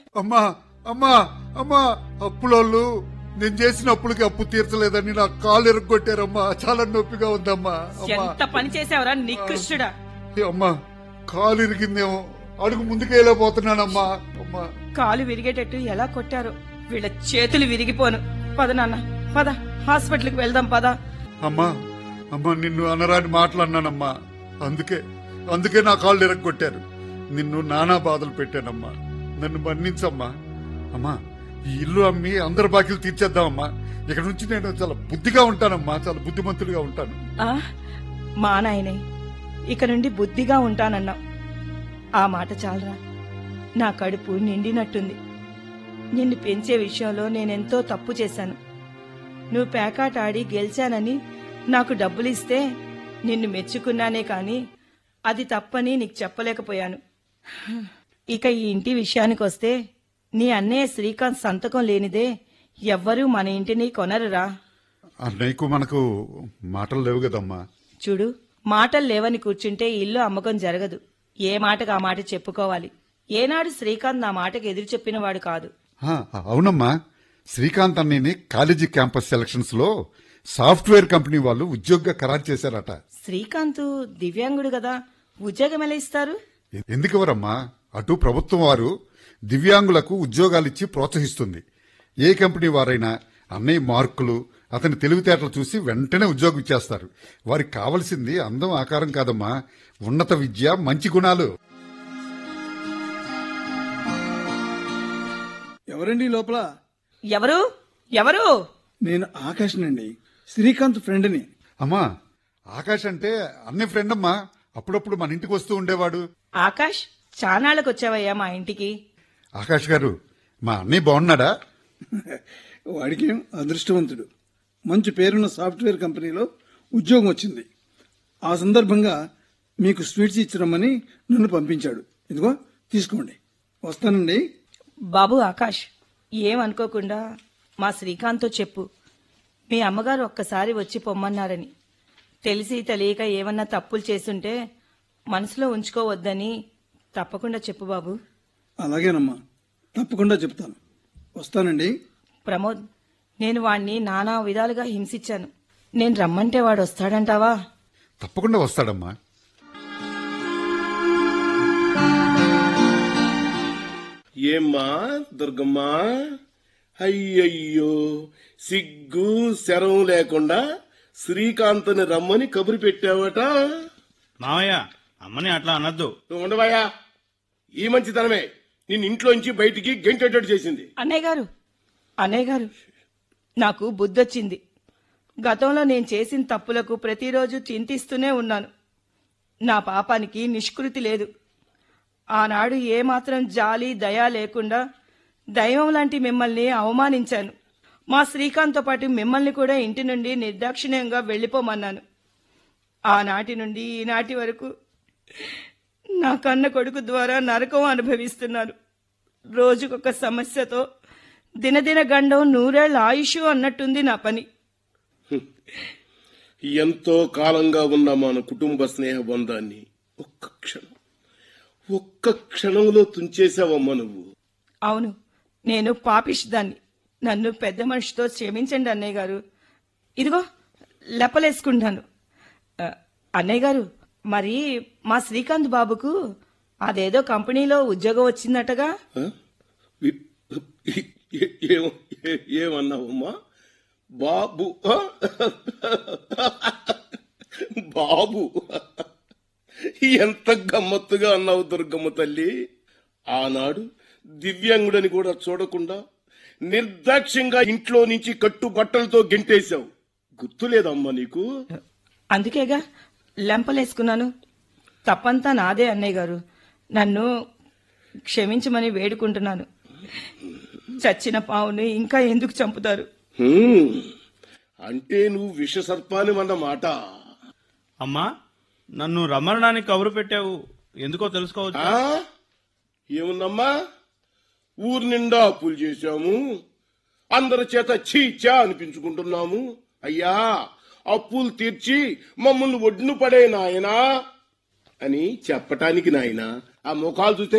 అమ్మా అమ్మా అమ్మా అప్పులోళ్ళు నేను చేసిన అప్పులకి అప్పు తీర్చలేదని నా కాళ్ళు ఎరగొట్టారమ్మా చాలా నొప్పిగా ఉందమ్మా అమ్మా ఎంత పని చేసావురా నికృష్టుడా ఏ అమ్మా కాలు ఇరిగిందేమో అడుగు ముందుకెళ్ళిపోతున్నానమ్మా అమ్మా కాలు విరిగేటట్టు ఎలా కొట్టారో వీళ్ళ చేతులు విరిగిపోను పద నాన్న పద హాస్పిటల్కి వెళ్దాం పద అమ్మా అమ్మా నిన్ను అనరాని మాట్లాడినానమ్మా అందుకే అందుకే నా కాళ్ళు ఎరగొట్టారు నిన్ను నానా బాధలు పెట్టానమ్మా నన్ను మన్నించమ్మా అమ్మా ఈ ఇల్లు అమ్మి అందరి బాకీలు తీర్చేద్దామమ్మా ఇక్కడ నుంచి నేను చాలా బుద్ధిగా ఉంటానమ్మా చాలా బుద్ధిమంతుడిగా ఉంటాను ఆ మా నాయనే ఇక నుండి బుద్ధిగా ఉంటానన్నావు ఆ మాట చాలరా నా కడుపు నిండినట్టుంది నిన్ను పెంచే విషయంలో నేనెంతో తప్పు చేశాను నువ్వు పేకాట ఆడి గెలిచానని నాకు డబ్బులిస్తే నిన్ను మెచ్చుకున్నానే కాని అది తప్పని నీకు చెప్పలేకపోయాను ఇక ఈ ఇంటి విషయానికొస్తే నీ అన్నయ్య శ్రీకాంత్ సంతకం లేనిదే ఎవ్వరూ మన ఇంటిని కొనరురా అన్నయ్యకు మనకు మాటలు లేవు కదమ్మా చూడు మాటలు లేవని కూర్చుంటే ఇల్లు అమ్మకం జరగదు ఏ మాటకు ఆ మాట చెప్పుకోవాలి ఏనాడు శ్రీకాంత్ నా మాటకు ఎదురు చెప్పినవాడు కాదు ఆ, అవునమ్మా శ్రీకాంత్ అన్నయ్యని కాలేజీ క్యాంపస్ సెలక్షన్స్ లో సాఫ్ట్వేర్ కంపెనీ వాళ్ళు ఉద్యోగ ఖరారు చేశారట శ్రీకాంత్ దివ్యాంగుడు కదా ఉద్యోగం ఎలా ఇస్తారు ఎందుకెవరమ్మా అటు ప్రభుత్వం వారు దివ్యాంగులకు ఉద్యోగాలిచ్చి ప్రోత్సహిస్తుంది ఏ కంపెనీ వారైనా అన్నయ్య మార్కులు అతని తెలివితేటలు చూసి వెంటనే ఉద్యోగం ఇచ్చేస్తారు వారికి కావలసింది అందం ఆకారం కాదమ్మా ఉన్నత విద్య మంచి గుణాలు ఎవరండి ఈ లోపల ఎవరు ఎవరు నేను ఆకాష్నండి శ్రీకాంత్ ఫ్రెండ్ని అమ్మా ఆకాష్ అంటే అన్నయ్య ఫ్రెండ్ అమ్మా అప్పుడప్పుడు మన ఇంటికి వస్తూ ఉండేవాడు ఆకాష్ చానాళ్ళకు వచ్చావయ్యా మా ఇంటికి ఆకాష్ గారు మా అన్నయ్య బాగున్నాడా వాడికేం అదృష్టవంతుడు మంచి పేరున్న సాఫ్ట్వేర్ కంపెనీలో ఉద్యోగం వచ్చింది ఆ సందర్భంగా మీకు స్వీట్స్ ఇచ్చిరమ్మని నన్ను పంపించాడు ఇదిగో తీసుకోండి వస్తానండి బాబు ఆకాష్ ఏమనుకోకుండా మా శ్రీకాంత్తో చెప్పు మీ అమ్మగారు ఒక్కసారి వచ్చి పొమ్మన్నారని తెలిసి తెలియక ఏమన్నా తప్పులు చేసుంటే మనసులో ఉంచుకోవద్దని తప్పకుండా చెప్పు బాబు అలాగేనమ్మా తప్పకుండా చెప్తాను వస్తానండి ప్రమోద్ నేను వాణ్ణి నానా విధాలుగా హింసించాను నేను రమ్మంటే వాడు వస్తాడంటావా తప్పకుండా వస్తాడమ్మా ఏమ్మా దుర్గమ్మా అయ్యయ్యో సిగ్గు శరం లేకుండా శ్రీకాంత్ని రమ్మని కబురు పెట్టావట మావయ్య అమ్మని అట్లా అనొద్దు నువ్వు ఉండవయ్యా ఈ మంచితనమే నిన్ను ఇంట్లోంచి బయటికి గెంటేటట్టు చేసింది అన్నయ్య గారు అన్నయ్య గారు నాకు బుద్ధొచ్చింది గతంలో నేను చేసిన తప్పులకు ప్రతిరోజు చింతిస్తూనే ఉన్నాను నా పాపానికి నిష్కృతి లేదు ఆనాడు ఏమాత్రం జాలి దయ లేకుండా దైవం లాంటి మిమ్మల్ని అవమానించాను మా శ్రీకాంత్తో పాటు మిమ్మల్ని కూడా ఇంటి నుండి నిర్దాక్షిణ్యంగా వెళ్ళిపోమన్నాను ఆనాటి నుండి ఈనాటి వరకు నా కన్న కొడుకు ద్వారా నరకం అనుభవిస్తున్నాను రోజుకొక సమస్యతో దినదిన గండం నూరేళ్ల ఆయుష్ అన్నట్టుంది నా పని ఎంతో కాలంగా ఉన్న మన కుటుంబ స్నేహ బంధాన్ని ఒక్క క్షణం ఒక్క క్షణంలో తుంచేశావమ్మా నువ్వు అవును నేను పాపిష్దాన్ని నన్ను పెద్ద మనిషితో క్షమించండి అన్నయ్య గారు ఇదిగో లెప్పలేసుకుంటాను ఆ, అన్నయ్య గారు మరి మా శ్రీకాంత్ బాబుకు అదేదో కంపెనీలో ఉద్యోగం వచ్చిందటగా ఆ? వి- ఏ- ఏ- ఏమ- ఏ- ఏమన్నావమ్మా బాబు ఆ? బాబు ఎంత గమ్మత్తుగా అన్నావు దుర్గమ్మ తల్లి ఆనాడు దివ్యాంగుడని కూడా చూడకుండా నిర్దాక్ష్యంగా ఇంట్లో నుంచి కట్టు బట్టలతో గెంటేశావు గుర్తులేదమ్మా నీకు అందుకేగా లెంపలేసుకున్నాను తప్పంతా నాదే అన్నయ్య గారు నన్ను క్షమించమని వేడుకుంటున్నాను చచ్చిన పావుని ఇంకా ఎందుకు చంపుతారు హ్మ్. అంటే నువ్వు విష సర్పానివన్నమాట అమ్మా నన్ను రమ్మనడానికి కబురు పెట్టావు ఎందుకో తెలుసుకోవచ్చు ఆ? ఏముందమ్మా ఊరు నిండా అప్పులు చేశాము అందరి చేత చీచా అనిపించుకుంటున్నాము అయ్యా అప్పులు తీర్చి మమ్మల్ని ఒడ్డును పడే నాయనా అని చెప్పటానికి నాయనా ఆ ముఖాలు చూస్తే